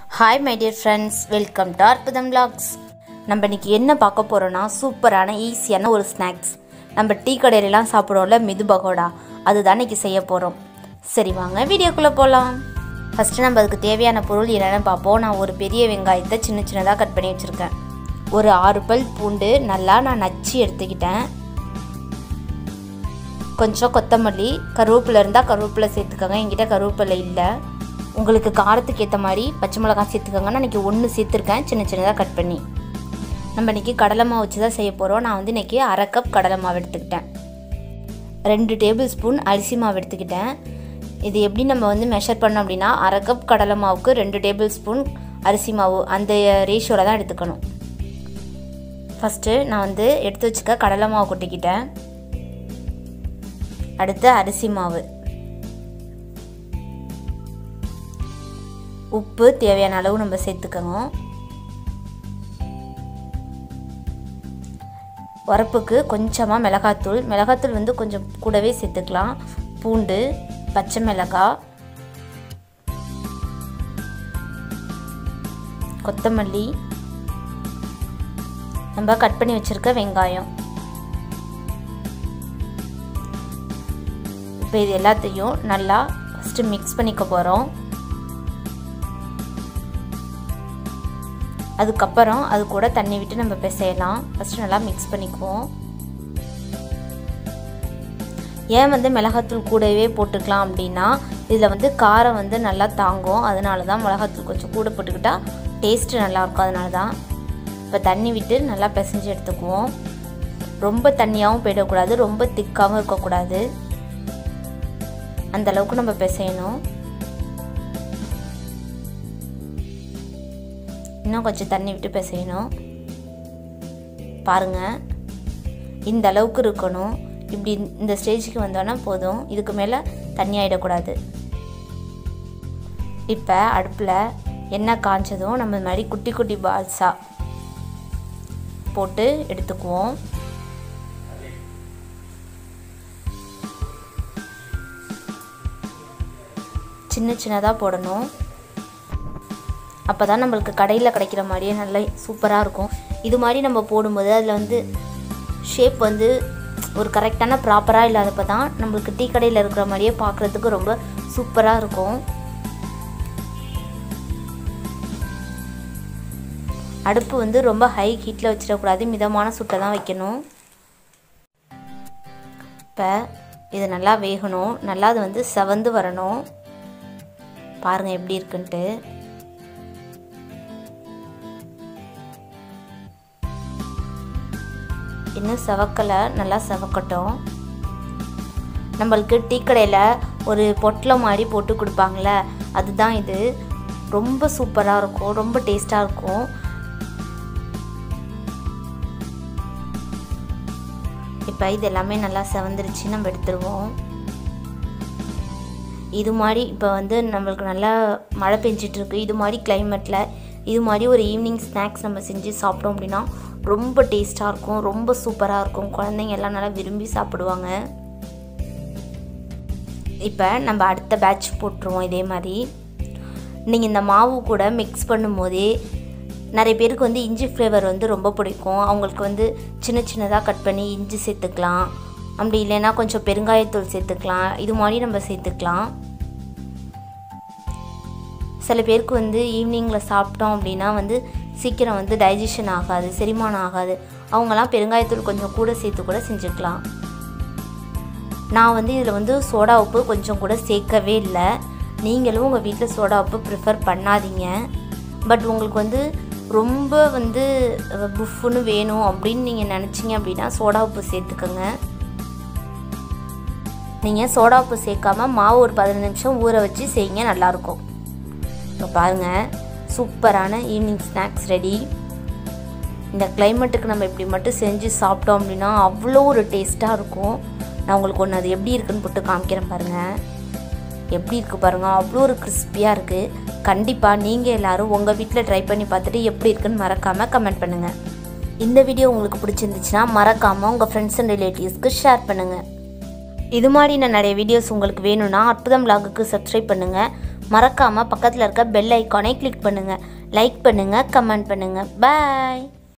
hi my dear friends welcome to அற்புதம் vlogs நம்ம இன்னைக்கு என்ன பார்க்க போகிறோன்னா சூப்பரான ஈஸியான ஒரு ஸ்நாக்ஸ் நம்ம டீ கடையிலலாம் சாப்பிடுவோம்ல மிது பகோடா அதுதான் இன்னைக்கு செய்ய போகிறோம் சரி வாங்க வீடியோக்குள்ளே போகலாம் ஃபஸ்ட்டு நம்ம அதுக்கு தேவையான பொருள் என்னென்னு பார்ப்போம் நான் ஒரு பெரிய வெங்காயத்தை சின்ன சின்னதாக கட் பண்ணி வச்சுருக்கேன் ஒரு ஆறு பல் பூண்டு நல்லா நான் நச்சு எடுத்துக்கிட்டேன் கொஞ்சம் கொத்தமல்லி கருவேப்பிலை இருந்தால் கருவேப்பிலை சேர்த்துக்கோங்க என்கிட்ட கருவேப்பிலை இல்லை உங்களுக்கு காரத்துக்கு ஏற்ற மாதிரி பச்சை மிளகாய் சேர்த்துக்கோங்க நான் இன்றைக்கி ஒன்று சேர்த்துருக்கேன் சின்ன சின்னதாக கட் பண்ணி நம்ம இன்றைக்கி கடலை மாவு வச்சு தான் செய்ய போகிறோம் நான் வந்து இன்றைக்கி அரை கப் கடலை மாவு எடுத்துக்கிட்டேன் ரெண்டு டேபிள் ஸ்பூன் அரிசி மாவு எடுத்துக்கிட்டேன் இது எப்படி நம்ம வந்து மெஷர் பண்ணோம் அப்படின்னா அரை கப் கடலை மாவுக்கு ரெண்டு டேபிள் ஸ்பூன் அரிசி மாவு அந்த ரேஷியோவில் தான் எடுத்துக்கணும் ஃபஸ்ட்டு நான் வந்து எடுத்து வச்சுக்க கடலை மாவு கொட்டிக்கிட்டேன் அடுத்து அரிசி மாவு உப்பு தேவையான அளவு நம்ம சேர்த்துக்கணும் உரப்புக்கு கொஞ்சமாக மிளகாத்தூள் மிளகாத்தூள் வந்து கொஞ்சம் கூடவே சேர்த்துக்கலாம் பூண்டு பச்சை மிளகாய் கொத்தமல்லி நம்ம கட் பண்ணி வச்சுருக்க வெங்காயம் இப்போ இது எல்லாத்தையும் நல்லா ஃபஸ்ட்டு மிக்ஸ் பண்ணிக்க போகிறோம் அதுக்கப்புறம் அது கூட தண்ணி விட்டு நம்ம பிசையலாம் ஃபஸ்ட்டு நல்லா மிக்ஸ் பண்ணிக்குவோம் ஏன் வந்து மிளகாத்தூள் கூடவே போட்டுக்கலாம் அப்படின்னா இதில் வந்து காரம் வந்து நல்லா தாங்கும் அதனால தான் மிளகாத்தூள் கொஞ்சம் கூட போட்டுக்கிட்டா டேஸ்ட்டு நல்லாயிருக்கும் அதனால தான் இப்போ தண்ணி விட்டு நல்லா பிசைஞ்சு எடுத்துக்குவோம் ரொம்ப தண்ணியாகவும் போயிடக்கூடாது ரொம்ப திக்காகவும் இருக்கக்கூடாது அந்த அளவுக்கு நம்ம பிசையணும் இன்னும் கொஞ்சம் தண்ணி விட்டு பிசையணும் பாருங்கள் இந்த அளவுக்கு இருக்கணும் இப்படி இந்த ஸ்டேஜுக்கு வந்தோன்னா போதும் இதுக்கு மேலே தண்ணி ஆகிடக்கூடாது இப்போ அடுப்பில் எண்ணெய் காய்ச்சதும் நம்ம இந்த மாதிரி குட்டி குட்டி பால்ஸாக போட்டு எடுத்துக்குவோம் சின்ன சின்னதாக போடணும் அப்போ தான் நம்மளுக்கு கடையில் கிடைக்கிற மாதிரியே நல்லா சூப்பராக இருக்கும் இது மாதிரி நம்ம போடும்போது அதில் வந்து ஷேப் வந்து ஒரு கரெக்டான ப்ராப்பராக இல்லாதப்போ தான் நம்மளுக்கு டீ கடையில் இருக்கிற மாதிரியே பார்க்குறதுக்கு ரொம்ப சூப்பராக இருக்கும் அடுப்பு வந்து ரொம்ப ஹை ஹீட்டில் வச்சிடக்கூடாது மிதமான சுட்டை தான் வைக்கணும் இப்போ இது நல்லா வேகணும் நல்லா அது வந்து செவந்து வரணும் பாருங்கள் எப்படி இருக்குன்ட்டு இன்னும் செவக்கலை நல்லா செவக்கட்டும் நம்மளுக்கு டீ கடையில் ஒரு பொட்டலம் மாதிரி போட்டு கொடுப்பாங்களே அதுதான் இது ரொம்ப சூப்பராக இருக்கும் ரொம்ப டேஸ்ட்டாக இருக்கும் இப்போ இது எல்லாமே நல்லா செவந்துருச்சு நம்ம எடுத்துருவோம் இது மாதிரி இப்போ வந்து நம்மளுக்கு நல்லா மழை பெஞ்சிட்ருக்கு இது மாதிரி கிளைமேட்டில் இது மாதிரி ஒரு ஈவினிங் ஸ்நாக்ஸ் நம்ம செஞ்சு சாப்பிட்டோம் அப்படின்னா ரொம்ப டேஸ்ட்டாக இருக்கும் ரொம்ப சூப்பராக இருக்கும் குழந்தைங்க எல்லாம் நல்லா விரும்பி சாப்பிடுவாங்க இப்போ நம்ம அடுத்த பேட்ச் போட்டுருவோம் இதே மாதிரி நீங்கள் இந்த மாவு கூட மிக்ஸ் பண்ணும்போதே நிறைய பேருக்கு வந்து இஞ்சி ஃப்ளேவர் வந்து ரொம்ப பிடிக்கும் அவங்களுக்கு வந்து சின்ன சின்னதாக கட் பண்ணி இஞ்சி சேர்த்துக்கலாம் அப்படி இல்லைன்னா கொஞ்சம் பெருங்காயத்தூள் சேர்த்துக்கலாம் இது மாதிரி நம்ம சேர்த்துக்கலாம் சில பேருக்கு வந்து ஈவினிங்கில் சாப்பிட்டோம் அப்படின்னா வந்து சீக்கிரம் வந்து டைஜஷன் ஆகாது செரிமானம் ஆகாது அவங்களாம் பெருங்காயத்தூள் கொஞ்சம் கூட சேர்த்து கூட செஞ்சுக்கலாம் நான் வந்து இதில் வந்து சோடா உப்பு கொஞ்சம் கூட சேர்க்கவே இல்லை நீங்களும் உங்கள் வீட்டில் சோடா உப்பு ப்ரிஃபர் பண்ணாதீங்க பட் உங்களுக்கு வந்து ரொம்ப வந்து புஃப்னு வேணும் அப்படின்னு நீங்கள் நினச்சிங்க அப்படின்னா சோடா உப்பு சேர்த்துக்கோங்க நீங்கள் சோடா உப்பு சேர்க்காம மாவு ஒரு பதினஞ்சு நிமிஷம் ஊற வச்சு செய்யுங்க நல்லாயிருக்கும் இப்போ பாருங்கள் சூப்பரான ஈவினிங் ஸ்நாக்ஸ் ரெடி இந்த கிளைமேட்டுக்கு நம்ம இப்படி மட்டும் செஞ்சு சாப்பிட்டோம் அப்படின்னா அவ்வளோ ஒரு டேஸ்ட்டாக இருக்கும் நான் உங்களுக்கு ஒன்று அது எப்படி இருக்குன்னு போட்டு காமிக்கிறேன் பாருங்கள் எப்படி இருக்குது பாருங்கள் அவ்வளோ ஒரு கிறிஸ்பியாக இருக்குது கண்டிப்பாக நீங்கள் எல்லோரும் உங்கள் வீட்டில் ட்ரை பண்ணி பார்த்துட்டு எப்படி இருக்குன்னு மறக்காமல் கமெண்ட் பண்ணுங்கள் இந்த வீடியோ உங்களுக்கு பிடிச்சிருந்துச்சுன்னா மறக்காமல் உங்கள் ஃப்ரெண்ட்ஸ் அண்ட் ரிலேட்டிவ்ஸ்க்கு ஷேர் பண்ணுங்கள் இது மாதிரி நான் நிறைய வீடியோஸ் உங்களுக்கு வேணும்னா அற்புதம் vlog-க்கு சப்ஸ்கிரைப் பண்ணுங்கள் மறக்காமல் பக்கத்தில் இருக்க பெல் ஐக்கானை கிளிக் பண்ணுங்கள் லைக் பண்ணுங்கள் கமெண்ட் பண்ணுங்கள் பாய்